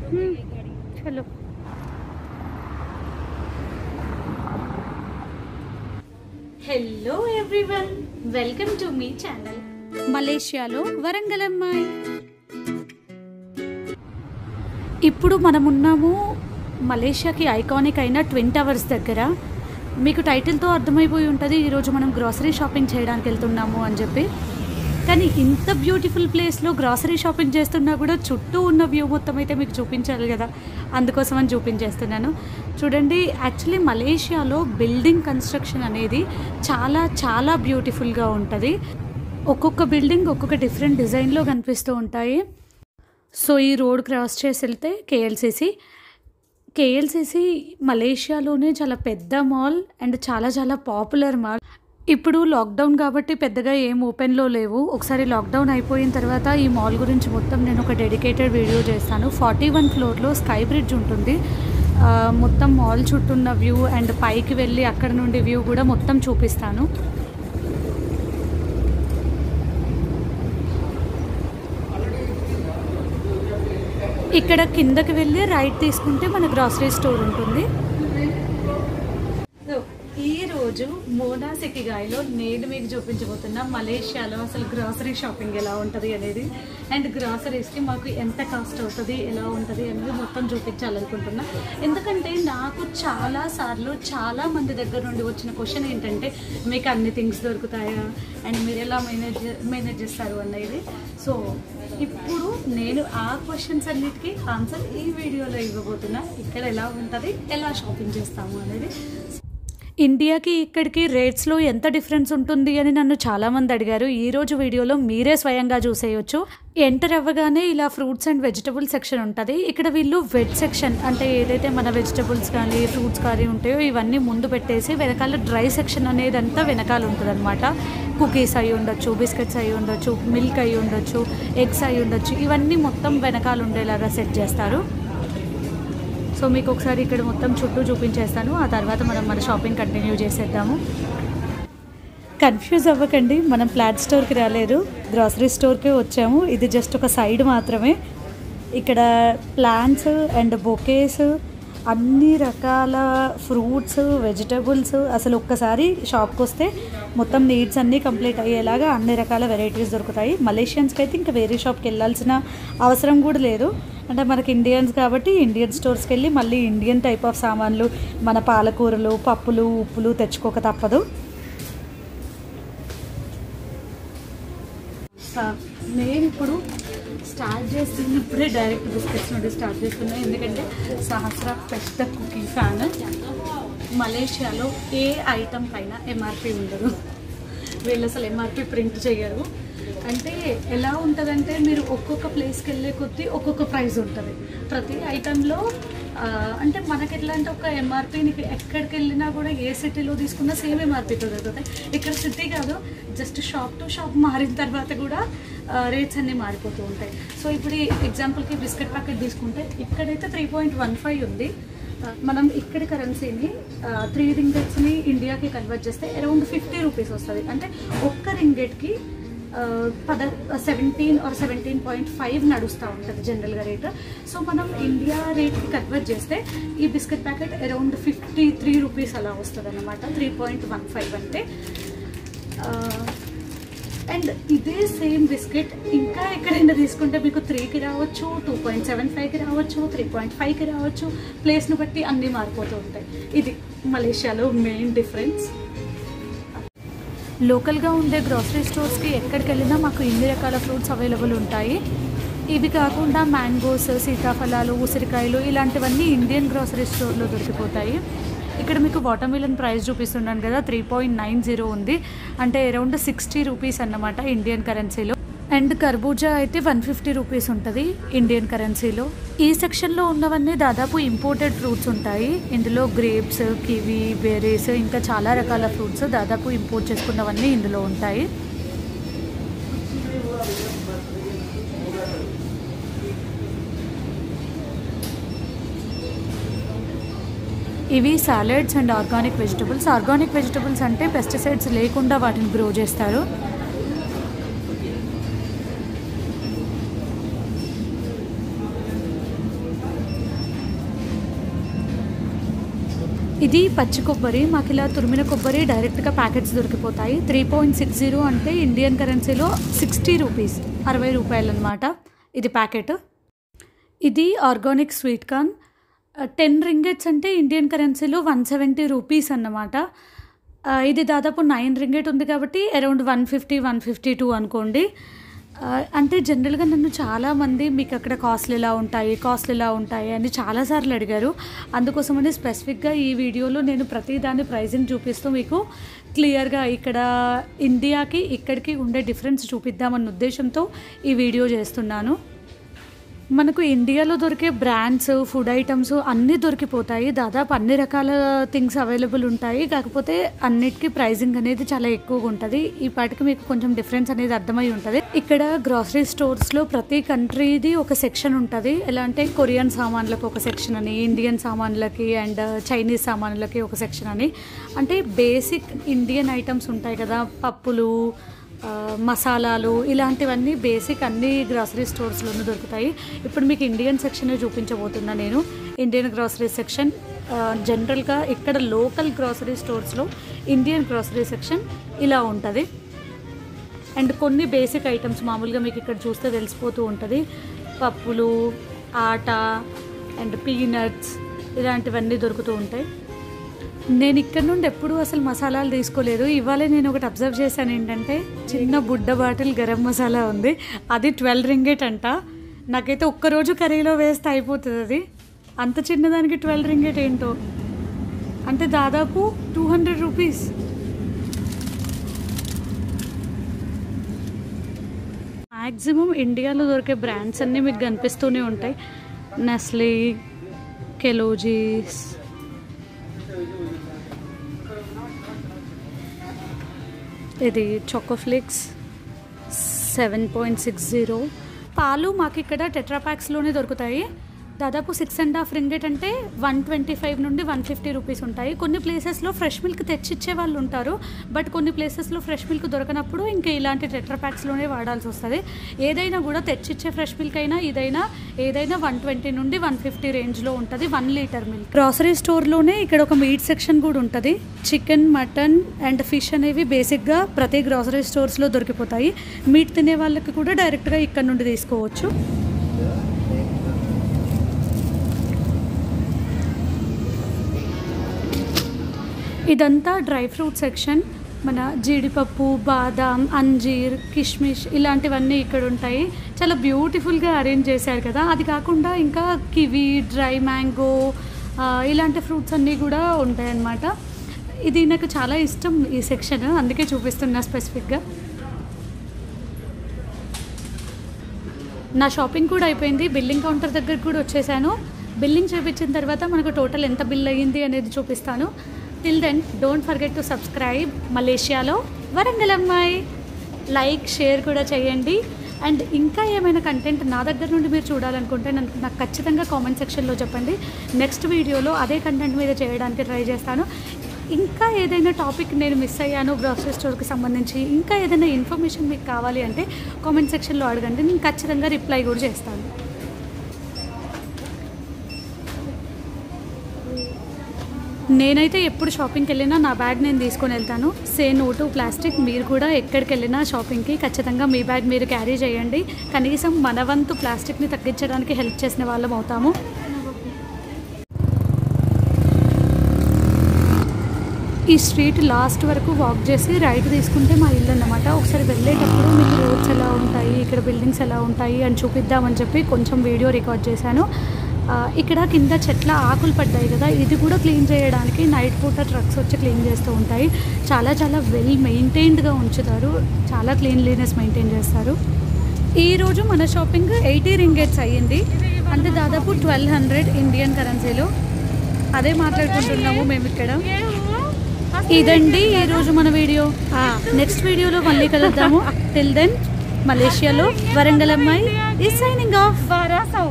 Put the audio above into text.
हम्म, चलो hello everyone welcome to మీ channel మలేషియాలో వరంగల్ అమ్మాయి ఇప్పుడు మనం ఉన్నాము మలేషియాకి ఐకానిక్ అయిన ట్విన్ టవర్స్ దగ్గర మీకు టైటిల్తో అర్థమైపోయి ఉంటుంది ఈరోజు మనం గ్రాసరీ షాపింగ్ చేయడానికి వెళ్తున్నాము అని చెప్పి కానీ ఇంత బ్యూటిఫుల్ ప్లేస్లో గ్రాసరీ షాపింగ్ చేస్తున్నా కూడా చుట్టూ ఉన్న వ్యూ మొత్తం అయితే మీకు చూపించాలి కదా అందుకోసం అని చూపించేస్తున్నాను చూడండి యాక్చువల్లీ మలేషియాలో బిల్డింగ్ కన్స్ట్రక్షన్ అనేది చాలా చాలా బ్యూటిఫుల్గా ఉంటుంది ఒక్కొక్క బిల్డింగ్ ఒక్కొక్క డిఫరెంట్ డిజైన్లో కనిపిస్తూ ఉంటాయి సో ఈ రోడ్ క్రాస్ చేసి వెళ్తే కేఎల్సిసి కేఎల్సిసి మలేషియాలోనే చాలా పెద్ద మాల్ అండ్ చాలా చాలా పాపులర్ మాల్ ఇప్పుడు లాక్డౌన్ కాబట్టి పెద్దగా ఏం ఓపెన్లో లేవు ఒకసారి లాక్డౌన్ అయిపోయిన తర్వాత ఈ మాల్ గురించి మొత్తం నేను ఒక డెడికేటెడ్ వీడియో చేస్తాను ఫార్టీ వన్ ఫ్లోర్లో స్కై బ్రిడ్జ్ ఉంటుంది ఆ, మొత్తం మాల్ చుట్టూ ఉన్న వ్యూ అండ్ పైకి వెళ్ళి అక్కడ నుండి వ్యూ కూడా మొత్తం చూపిస్తాను ఇక్కడ కిందకి వెళ్ళి రైట్ తీసుకుంటే మన గ్రాసరీ స్టోర్ ఉంటుంది ఈ రోజు మోనా సెకిగాయలో నేను మీకు చూపించబోతున్నా మలేషియాలో అసలు గ్రాసరీ షాపింగ్ ఎలా ఉంటుంది అనేది అండ్ గ్రాసరీస్కి మాకు ఎంత కాస్ట్ అవుతుంది ఎలా ఉంటుంది అనేది మొత్తం చూపించాలనుకుంటున్నా ఎందుకంటే నాకు చాలా సార్లు చాలా మంది దగ్గర నుండి వచ్చిన క్వశ్చన్ ఏంటంటే మీకు అన్ని థింగ్స్ దొరుకుతాయా అండ్ మీరు ఎలా మేనేజ్ మేనేజ్ చేస్తారు అనేది సో ఇప్పుడు నేను ఆ క్వశ్చన్స్ అన్నిటికీ ఆన్సర్ ఈ వీడియోలో ఇవ్వబోతున్నా ఇక్కడ ఎలా ఉంటుంది ఎలా షాపింగ్ చేస్తాము అనేది ఇండియాకి ఇక్కడికి రేట్స్లో ఎంత డిఫరెన్స్ ఉంటుంది అని నన్ను చాలామంది అడిగారు ఈ రోజు వీడియోలో మీరే స్వయంగా చూసేయొచ్చు ఎంటర్ అవ్వగానే ఇలా ఫ్రూట్స్ అండ్ వెజిటబుల్ సెక్షన్ ఉంటుంది ఇక్కడ వీళ్ళు వెజ్ సెక్షన్ అంటే ఏదైతే మన వెజిటబుల్స్ కానీ ఫ్రూట్స్ కానీ ఉంటాయో ఇవన్నీ ముందు పెట్టేసి వెనకాల డ్రై సెక్షన్ అనేది అంతా వెనకాల ఉంటుంది అనమాట కుకీస్ అయి ఉండొచ్చు బిస్కెట్స్ అయి ఉండొచ్చు మిల్క్ అయి ఉండొచ్చు ఎగ్స్ అయి ఉండొచ్చు ఇవన్నీ మొత్తం వెనకాల ఉండేలాగా సెట్ చేస్తారు సో మీకు ఒకసారి ఇక్కడ మొత్తం చుట్టూ చూపించేస్తాను ఆ తర్వాత మనం మన షాపింగ్ కంటిన్యూ చేసేద్దాము కన్ఫ్యూజ్ అవ్వకండి మనం ఫ్లాట్ స్టోర్కి రాలేదు గ్రాసరీ స్టోర్కి వచ్చాము ఇది జస్ట్ ఒక సైడ్ మాత్రమే ఇక్కడ ప్లాంట్స్ అండ్ బొకేస్ అన్ని రకాల ఫ్రూట్స్ వెజిటబుల్స్ అసలు ఒక్కసారి షాప్కి వస్తే మొత్తం నీడ్స్ అన్నీ కంప్లీట్ అయ్యేలాగా అన్ని రకాల వెరైటీస్ దొరుకుతాయి మలేషియన్స్కి అయితే ఇంకా వేరే షాప్కి వెళ్ళాల్సిన అవసరం కూడా లేదు అంటే మనకి ఇండియన్స్ కాబట్టి ఇండియన్ స్టోర్స్కి వెళ్ళి మళ్ళీ ఇండియన్ టైప్ ఆఫ్ సామాన్లు మన పాలకూరలు పప్పులు ఉప్పులు తెచ్చుకోక తప్పదు నేను ఇప్పుడు స్టార్ట్ చేస్తున్నప్పుడే డైరెక్ట్ బిస్కెట్స్ నుండి స్టార్ట్ చేస్తున్నాను ఎందుకంటే సహస్ర పెద్ద కుకీ ఫ్యాన్ మలేషియాలో ఏ ఐటమ్ పైన ఎంఆర్పి ఉండదు వీళ్ళు అసలు ఎంఆర్పి ప్రింట్ చేయరు అంటే ఎలా ఉంటుందంటే మీరు ఒక్కొక్క ప్లేస్కి వెళ్ళే కొద్దీ ఒక్కొక్క ప్రైస్ ఉంటుంది ప్రతి ఐటెంలో అంటే మనకి ఎట్లా అంటే ఒక ఎంఆర్పి నీకు ఎక్కడికి వెళ్ళినా కూడా ఏ సిటీలో తీసుకున్నా సేమ్ ఎంఆర్పితో దొరుకుతాయి ఇక్కడ సిటీ కాదు జస్ట్ షాప్ టు షాప్ మారిన తర్వాత కూడా రేట్స్ అన్నీ మారిపోతూ ఉంటాయి సో ఇప్పుడు ఈ ఎగ్జాంపుల్కి బిస్కెట్ ప్యాకెట్ తీసుకుంటే ఇక్కడైతే త్రీ పాయింట్ వన్ ఫైవ్ ఉంది ఆ, మనం ఇక్కడి కరెన్సీని త్రీ రింగెట్స్ని ఇండియాకి కన్వర్ట్ చేస్తే అరౌండ్ ఫిఫ్టీ రూపీస్ వస్తుంది అంటే ఒక్క రింగెట్కి ఆ, పద seventeen or seventeen point five నడుస్తూ ఉంటుంది జనరల్గా రేట్ సో మనం ఇండియా రేట్కి కన్వర్ట్ చేస్తే ఈ biscuit packet around fifty three rupees అలా వస్తుంది అనమాట త్రీ పాయింట్ వన్ ఫైవ్ అంటే అండ్ ఇదే సేమ్ బిస్కెట్ ఇంకా ఎక్కడైనా తీసుకుంటే మీకు త్రీకి రావచ్చు టూ పాయింట్ సెవెన్ ఫైవ్కి రావచ్చు త్రీ పాయింట్ ఫైవ్కి రావచ్చు ప్లేస్ను బట్టి అన్నీ మారిపోతూ ఉంటాయి ఇది మలేషియాలో మెయిన్ డిఫరెన్స్ లోకల్గా ఉండే గ్రాసరీ స్టోర్స్కి ఎక్కడికి వెళ్ళినా మాకు ఇన్ని రకాల ఫ్రూట్స్ అవైలబుల్ ఉంటాయి ఇవి కాకుండా మ్యాంగోస్ సీతాఫలాలు ఉసిరికాయలు ఇలాంటివన్నీ ఇండియన్ గ్రాసరీ స్టోర్లో దొరికిపోతాయి ఇక్కడ మీకు వాటర్ మిలన్ ప్రైస్ చూపిస్తున్నాను కదా త్రీ పాయింట్ నైన్ జీరో ఉంది అంటే అరౌండ్ సిక్స్టీ రూపీస్ అన్నమాట ఇండియన్ కరెన్సీలో అండ్ కర్బూజా అయితే వన్ ఫిఫ్టీ రూపీస్ ఉంటుంది ఇండియన్ కరెన్సీలో ఈ సెక్షన్లో ఉన్నవన్నీ దాదాపు ఇంపోర్టెడ్ ఫ్రూట్స్ ఉంటాయి ఇందులో గ్రేప్స్ కివి బెర్రీస్ ఇంకా చాలా రకాల ఫ్రూట్స్ దాదాపు ఇంపోర్ట్ చేసుకున్నవన్నీ ఇందులో ఉంటాయి ఇవి salads and organic vegetables organic vegetables అంటే పెస్టిసైడ్స్ లేకుండా వాటిని గ్రో చేస్తారు ఇది పచ్చి కొబ్బరి మాకు ఇలా తురిమిన కొబ్బరి డైరెక్ట్గా ప్యాకెట్స్ దొరికిపోతాయి త్రీ పాయింట్ సిక్స్ జీరో అంటే ఇండియన్ కరెన్సీలో సిక్స్టీ రూపీస్ అరవై రూపాయలు అనమాట ఇది ప్యాకెట్ ఇది organic sweet corn ten ringgits అంటే ఇండియన్ కరెన్సీలో వన్ సెవెంటీ రూపీస్ అన్నమాట ఆ, ఇది దాదాపు నైన్ రింగెట్ ఉంది కాబట్టి around one fifty one fifty two అనుకోండి ఆ, అంటే జనరల్గా నన్ను చాలామంది మీకు అక్కడ కాస్ట్లు ఎలా ఉంటాయి కాస్ట్లు ఎలా ఉంటాయి అని చాలాసార్లు అడిగారు అందుకోసమని స్పెసిఫిక్గా ఈ వీడియోలో నేను ప్రతి దాని ప్రైజింగ్ చూపిస్తూ మీకు క్లియర్గా ఇక్కడ ఇండియాకి ఇక్కడికి ఉండే డిఫరెన్స్ చూపిద్దామన్న ఉద్దేశంతో ఈ వీడియో చేస్తున్నాను మనకు ఇండియాలో దొరికే బ్రాండ్స్ ఫుడ్ ఐటమ్స్ అన్నీ దొరికిపోతాయి దాదాపు అన్ని రకాల థింగ్స్ అవైలబుల్ ఉంటాయి కాకపోతే అన్నిటికీ ప్రైజింగ్ అనేది చాలా ఎక్కువగా ఉంటుంది ఈ పాటికి మీకు కొంచెం డిఫరెన్స్ అనేది అర్థమై ఉంటుంది ఇక్కడ గ్రాసరీ స్టోర్స్లో ప్రతి కంట్రీది ఒక సెక్షన్ ఉంటుంది ఎలా అంటే కొరియన్ సామాన్లకు ఒక సెక్షన్ అని ఇండియన్ సామాన్లకి అండ్ చైనీస్ సామాన్లకి ఒక సెక్షన్ అని అంటే బేసిక్ ఇండియన్ ఐటమ్స్ ఉంటాయి కదా పప్పులు ఆ, మసాలాలు ఇలాంటివన్నీ బేసిక్ అన్ని గ్రాసరీ స్టోర్స్లోనూ దొరుకుతాయి ఇప్పుడు మీకు ఇండియన్ సెక్షన్ చూపించబోతున్నా నేను ఇండియన్ గ్రాసరీ సెక్షన్ జనరల్గా ఇక్కడ లోకల్ గ్రాసరీ స్టోర్స్లో ఇండియన్ గ్రాసరీ సెక్షన్ ఇలా ఉంటుంది అండ్ కొన్ని బేసిక్ ఐటమ్స్ మామూలుగా మీకు ఇక్కడ చూస్తే తెలిసిపోతూ ఉంటుంది పప్పులు ఆట అండ్ పీనట్స్ ఇలాంటివన్నీ దొరుకుతూ ఉంటాయి నేను ఇక్కడ నుండి ఎప్పుడూ అసలు మసాలాలు తీసుకోలేదు ఇవాళ నేను ఒకటి అబ్జర్వ్ చేశాను ఏంటంటే చిన్న బుడ్డ బాటిల్ గరం మసాలా ఉంది అది ట్వెల్వ్ రింగేట్ అంట నాకైతే ఒక్కరోజు కర్రీలో వేస్తే అయిపోతుంది అది అంత చిన్నదానికి ట్వెల్వ్ రింగేట్ ఏంటో అంటే దాదాపు టూ హండ్రెడ్ రూపీస్ మ్యాక్సిమం ఇండియాలో దొరికే బ్రాండ్స్ అన్నీ మీకు కనిపిస్తూనే ఉంటాయి నెస్లీ కెలోజీస్ ఇది Chocoflakes seven point six zero పాలు మాకు ఇక్కడ టెట్రా ప్యాక్స్లోనే దొరుకుతాయి దాదాపు సిక్స్ అండ్ హాఫ్ రింగెట్ అంటే వన్ ట్వంటీ ఫైవ్ నుండి వన్ ఫిఫ్టీ రూపీస్ ఉంటాయి కొన్ని ప్లేసెస్లో ఫ్రెష్ మిల్క్ తెచ్చిచ్చే వాళ్ళు ఉంటారు బట్ కొన్ని ప్లేసెస్లో ఫ్రెష్ మిల్క్ దొరకనప్పుడు ఇంకా ఇలాంటి టెట్రా ప్యాక్స్లోనే వాడాల్సి వస్తుంది ఏదైనా కూడా తెచ్చిచ్చే ఫ్రెష్ మిల్క్ అయినా ఇదైనా ఏదైనా వన్ ట్వంటీ నుండి వన్ ఫిఫ్టీ రేంజ్లో ఉంటుంది వన్ లీటర్ మిల్క్ గ్రాసరీ స్టోర్లోనే ఇక్కడ ఒక మీట్ సెక్షన్ కూడా ఉంటుంది చికెన్ మటన్ అండ్ ఫిష్ అనేవి బేసిక్గా ప్రతి గ్రాసరీ స్టోర్స్లో దొరికిపోతాయి మీట్ తినే వాళ్ళకి కూడా డైరెక్ట్గా ఇక్కడ నుండి తీసుకోవచ్చు ఇదంతా డ్రై ఫ్రూట్ సెక్షన్ మన జీడిపప్పు బాదాం అంజీర్ కిష్మిష్ ఇలాంటివన్నీ ఇక్కడ ఉంటాయి చాలా బ్యూటిఫుల్గా అరేంజ్ చేశారు కదా అది కాకుండా ఇంకా కివి డ్రై మ్యాంగో ఆ, ఇలాంటి ఫ్రూట్స్ అన్నీ కూడా ఉంటాయి అన్నమాట ఇది నాకు చాలా ఇష్టం ఈ సెక్షన్ అందుకే చూపిస్తున్నా స్పెసిఫిక్గా నా షాపింగ్ కూడా అయిపోయింది బిల్లింగ్ కౌంటర్ దగ్గరికి కూడా వచ్చేసాను బిల్లింగ్ చూపించిన తర్వాత మనకు టోటల్ ఎంత బిల్ అయ్యింది అనేది చూపిస్తాను till then don't forget to subscribe మలేషియాలో వరంగల్ అమ్మాయి లైక్ షేర్ కూడా చేయండి అండ్ ఇంకా ఏమైనా కంటెంట్ నా దగ్గర నుండి మీరు చూడాలనుకుంటే నన్ను నాకు ఖచ్చితంగా కామెంట్ సెక్షన్లో చెప్పండి నెక్స్ట్ వీడియోలో అదే కంటెంట్ మీద చేయడానికి ట్రై చేస్తాను ఇంకా ఏదైనా టాపిక్ నేను మిస్ అయ్యాను గ్రాసరీ స్టోర్కి సంబంధించి ఇంకా ఏదైనా ఇన్ఫర్మేషన్ మీకు కావాలి అంటే కామెంట్ సెక్షన్లో అడగండి నేను ఖచ్చితంగా రిప్లై కూడా చేస్తాను నేనైతే ఎప్పుడు షాపింగ్కి వెళ్ళినా నా బ్యాగ్ నేను తీసుకొని వెళ్తాను సే నో టు ప్లాస్టిక్ మీరు కూడా ఎక్కడికి వెళ్ళినా షాపింగ్కి ఖచ్చితంగా మీ బ్యాగ్ మీరు క్యారీ చేయండి కనీసం మన వంతు ప్లాస్టిక్ని తగ్గించడానికి హెల్ప్ చేసిన వాళ్ళం అవుతాము ఈ స్ట్రీట్ లాస్ట్ వరకు వాక్ చేసి రైట్ తీసుకుంటే మా ఇల్లు అన్నమాట ఒకసారి వెళ్ళేటప్పుడు మీకు రోడ్స్ ఎలా ఉంటాయి ఇక్కడ బిల్డింగ్స్ ఎలా ఉంటాయి అని చూపిద్దామని చెప్పి కొంచెం వీడియో రికార్డ్ చేశాను ఆ, ఇక్కడ కింద చెట్ల ఆకులు పడ్డాయి కదా ఇది కూడా క్లీన్ చేయడానికి నైట్ పూట ట్రక్స్ వచ్చి క్లీన్ చేస్తూ ఉంటాయి చాలా చాలా వెల్ మెయింటైన్డ్గా ఉంచుతారు చాలా క్లీన్లీనెస్ మెయింటైన్ చేస్తారు ఈరోజు మన షాపింగ్ ఎయిటీ రింగెట్స్ అయ్యింది అంటే దాదాపు ట్వెల్వ్ హండ్రెడ్ ఇండియన్ కరెన్సీలో అదే మాట్లాడుకుంటున్నాము మేము ఇక్కడ ఇదండి ఈరోజు మన వీడియో నెక్స్ట్ వీడియోలో మళ్ళీ కలుద్దాము టిల్ దెన్ మలేషియాలో వరంగల్ అమ్మాయి ఈ సైనింగ్ ఆఫ్